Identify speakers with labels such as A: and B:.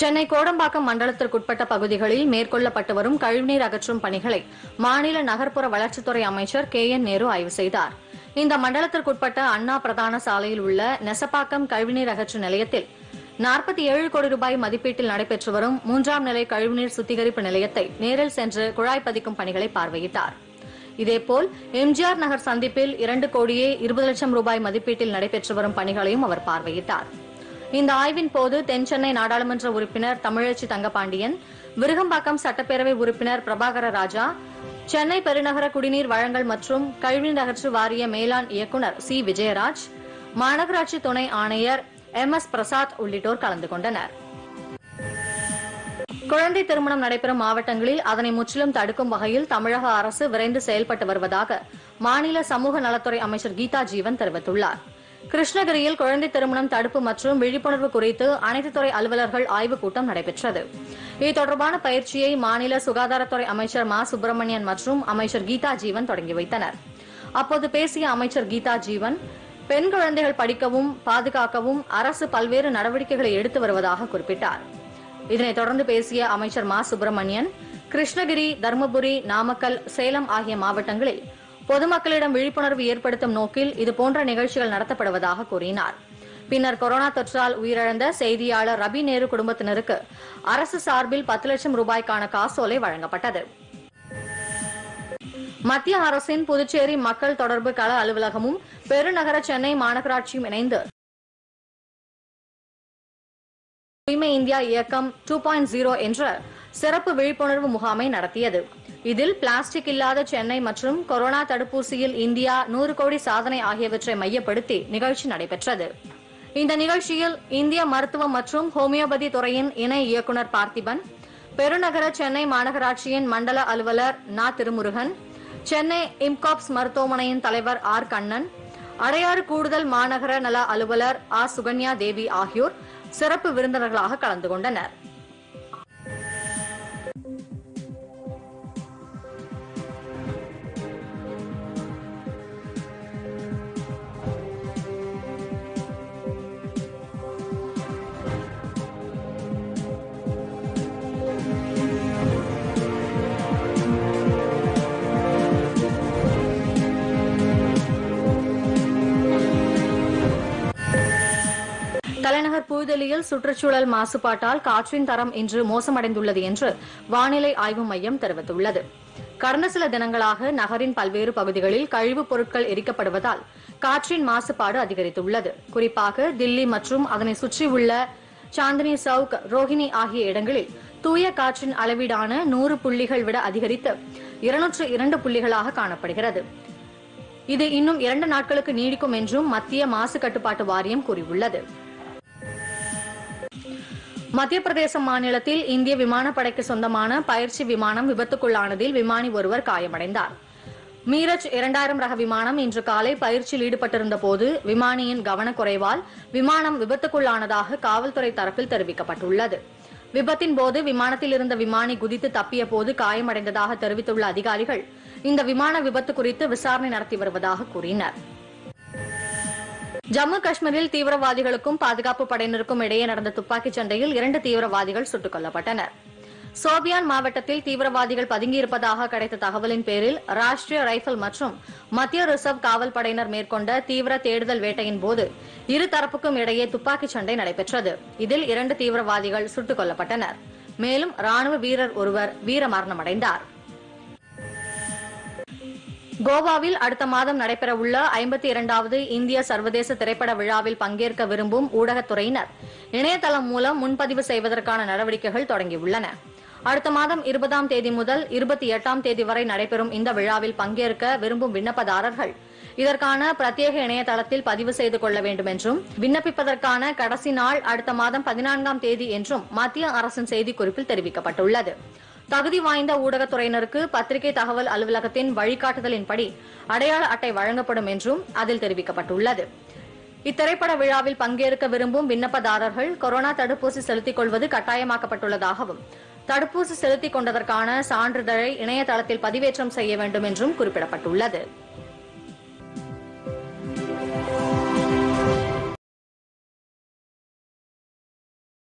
A: சென்னை கோடம்பாக்கம் மண்டலத்திற்குட்பட்ட பகுதிகளில் மேற்கொள்ளப்பட்டு வரும் கழிவுநீர் அகற்றும் பணிகளை மாநில நகர்ப்புற வளர்ச்சித்துறை அமைச்சர் கே என் நேரு ஆய்வு செய்தார் இந்த மண்டலத்திற்குட்பட்ட அண்ணா பிரதான சாலையில் உள்ள நெசப்பாக்கம் கழிவுநீர் அகற்று நிலையத்தில் நாற்பத்தி ஏழு கோடி ரூபாய் மதிப்பீட்டில் நடைபெற்று வரும் மூன்றாம் நிலை கழிவுநீர் சுத்திகரிப்பு நிலையத்தை நேரில் சென்று குழாய் பதிக்கும் பணிகளை பார்வையிட்டார் இதேபோல் எம்ஜிஆர் நகர் சந்திப்பில் இரண்டு கோடியே இருபது லட்சம் ரூபாய் மதிப்பீட்டில் நடைபெற்று வரும் பணிகளையும் அவர் பார்வையிட்டார் இந்த ஆய்வின் போது தென்சென்னை நாடாளுமன்ற உறுப்பினர் தமிழச்சி தங்கபாண்டியன் விருகம்பாக்கம் சட்டப்பேரவை உறுப்பினர் பிரபாகர ராஜா சென்னை பெருநகர குடிநீர் வழங்கல் மற்றும் கழிவுநீர் அகற்று வாரிய மேலாண் இயக்குநர் சி விஜயராஜ் மாநகராட்சி துணை ஆணையர் எம் எஸ் பிரசாத் உள்ளிட்டோர் கலந்து கொண்டனர் குழந்தை திருமணம் நடைபெறும் மாவட்டங்களில் அதனை முற்றிலும் தடுக்கும் வகையில் தமிழக அரசு விரைந்து செயல்பட்டு வருவதாக மாநில சமூக நலத்துறை அமைச்சர் கீதா ஜீவன் தெரிவித்துள்ளார் கிருஷ்ணகிரியில் குழந்தை திருமணம் தடுப்பு மற்றும் விழிப்புணர்வு குறித்து அனைத்து துறை அலுவலர்கள் ஆய்வுக் கூட்டம் நடைபெற்றது இது தொடர்பான பயிற்சியை மாநில சுகாதாரத்துறை அமைச்சர் மா சுப்பிரமணியன் மற்றும் அமைச்சர் கீதா ஜீவன் தொடங்கி வைத்தனர் அப்போது பேசிய அமைச்சர் கீதா ஜீவன் பெண் குழந்தைகள் படிக்கவும் பாதுகாக்கவும் அரசு பல்வேறு நடவடிக்கைகளை எடுத்து வருவதாக குறிப்பிட்டார் இதனைத் தொடர்ந்து பேசிய அமைச்சர் மா சுப்பிரமணியன் கிருஷ்ணகிரி தருமபுரி நாமக்கல் சேலம் ஆகிய மாவட்டங்களில் பொதுமக்களிடம் விழிப்புணர்வு ஏற்படுத்தும் நோக்கில் இதுபோன்ற நிகழ்ச்சிகள் நடத்தப்படுவதாக கூறினார் பின்னர் கொரோனா தொற்றால் உயிரிழந்த செய்தியாளர் ரபி நேரு குடும்பத்தினருக்கு அரசு சார்பில் பத்து லட்சம் ரூபாய்க்கான காசோலை வழங்கப்பட்டது மத்திய அரசின் புதுச்சேரி மக்கள் தொடர்பு கள அலுவலகமும் பெருநகர சென்னை மாநகராட்சியும் இணைந்து தூய்மை இந்தியா இயக்கம் டூ பாயிண்ட் ஜீரோ என்ற சிறப்பு விழிப்புணர்வு முகாமை நடத்தியது இதில் பிளாஸ்டிக் இல்லாத சென்னை மற்றும் கொரோனா தடுப்பூசியில் இந்தியா நூறு கோடி சாதனை ஆகியவற்றை மையப்படுத்தி நிகழ்ச்சி நடைபெற்றது இந்த நிகழ்ச்சியில் இந்திய மருத்துவம் மற்றும் ஹோமியோபதி துறையின் இணை இயக்குநர் பார்த்திபன் பெருநகர சென்னை மாநகராட்சியின் மண்டல அலுவலர் நா திருமுருகன் சென்னை இம்காப்ஸ் மருத்துவமனையின் தலைவர் ஆர் கண்ணன் அடையாறு கூடுதல் மாநகர நல அலுவலர் ஆ சுகன்யா தேவி ஆகியோர் சிறப்பு விருந்தினர்களாக கலந்து கொண்டனர் தலைநகர் புதுதில்லியில் சுற்றுச்சூழல் மாசுபாட்டால் காற்றின் தரம் இன்று மோசமடைந்துள்ளது என்று வானிலை ஆய்வு மையம் தெரிவித்துள்ளது கடந்த சில தினங்களாக நகரின் பல்வேறு பகுதிகளில் கழிவுப் பொருட்கள் எரிக்கப்படுவதால் காற்றின் மாசுபாடு அதிகரித்துள்ளது குறிப்பாக தில்லி மற்றும் அதனை சுற்றியுள்ள சாந்தினி சவுக் ரோஹிணி ஆகிய இடங்களில் தூய காற்றின் அளவீடான நூறு புள்ளிகள் விட அதிகரித்து இருநூற்று இரண்டு புள்ளிகளாக காணப்படுகிறது இது இன்னும் இரண்டு நாட்களுக்கு நீடிக்கும் என்றும் மத்திய மாசு கட்டுப்பாட்டு வாரியம் கூறியுள்ளது மத்திய பிரதேச மாநிலத்தில் இந்திய விமானப்படைக்கு சொந்தமான பயிற்சி விமானம் விபத்துக்குள்ளானதில் விமானி ஒருவர் காயமடைந்தார் மீரஜ் இரண்டாயிரம் ரக விமானம் இன்று காலை பயிற்சியில் ஈடுபட்டிருந்த போது விமானியின் கவனக்குறைவால் விமானம் விபத்துக்குள்ளானதாக காவல்துறை தரப்பில் தெரிவிக்கப்பட்டுள்ளது விபத்தின் போது விமானத்தில் இருந்த விமானி குதித்து தப்பிய போது காயமடைந்ததாக தெரிவித்துள்ள அதிகாரிகள் இந்த விமான விபத்து குறித்து விசாரணை நடத்தி வருவதாக கூறினர் ஜம்மு காஷ்மீரில் தீவிரவாதிகளுக்கும் பாதுகாப்பு படையினருக்கும் இடையே நடந்த துப்பாக்கிச் சண்டையில் இரண்டு தீவிரவாதிகள் சுட்டுக் கொல்லப்பட்டனர் சோபியான் மாவட்டத்தில் தீவிரவாதிகள் பதுங்கியிருப்பதாக கிடைத்த தகவலின் பேரில் ராஷ்டிரிய ரைபிள் மற்றும் மத்திய ரிசர்வ் காவல் படையினர் மேற்கொண்ட தீவிர தேடுதல் வேட்டையின் போது இரு தரப்புக்கும் இடையே துப்பாக்கிச் சண்டை நடைபெற்றது இதில் இரண்டு தீவிரவாதிகள் சுட்டுக் கொல்லப்பட்டனர் மேலும் ராணுவ வீரர் ஒருவர் வீரமரணமடைந்தார் கோவாவில் அடுத்த மாதம் நடைபெறவுள்ள ஐம்பத்தி இரண்டாவது இந்திய சர்வதேச திரைப்பட விழாவில் பங்கேற்க விரும்பும் ஊடகத்துறையினர் இணையதளம் மூலம் முன்பதிவு செய்வதற்கான நடவடிக்கைகள் தொடங்கியுள்ளன அடுத்த மாதம் இருபதாம் தேதி முதல் இருபத்தி எட்டாம் தேதி வரை நடைபெறும் இந்த விழாவில் பங்கேற்க விரும்பும் விண்ணப்பதாரர்கள் இதற்கான பிரத்யேக இணையதளத்தில் பதிவு செய்து கொள்ள வேண்டும் என்றும் விண்ணப்பிப்பதற்கான கடைசி நாள் அடுத்த மாதம் பதினான்காம் தேதி என்றும் மத்திய அரசின் செய்திக்குறிப்பில் தெரிவிக்கப்பட்டுள்ளது தகுதி வாய்ந்த ஊடகத்துறையினருக்கு பத்திரிகை தகவல் அலுவலகத்தின் வழிகாட்டுதலின்படி அடையாள அட்டை வழங்கப்படும் என்றும் அதில் தெரிவிக்கப்பட்டுள்ளது இத்திரைப்பட விழாவில் பங்கேற்க விரும்பும் விண்ணப்பதாரர்கள் கொரோனா தடுப்பூசி செலுத்திக் கொள்வது கட்டாயமாக்கப்பட்டுள்ளதாகவும் தடுப்பூசி செலுத்திக் கொண்டதற்கான சான்றிதழை இணையதளத்தில் பதிவேற்றம் செய்ய வேண்டும் என்றும் குறிப்பிடப்பட்டுள்ளது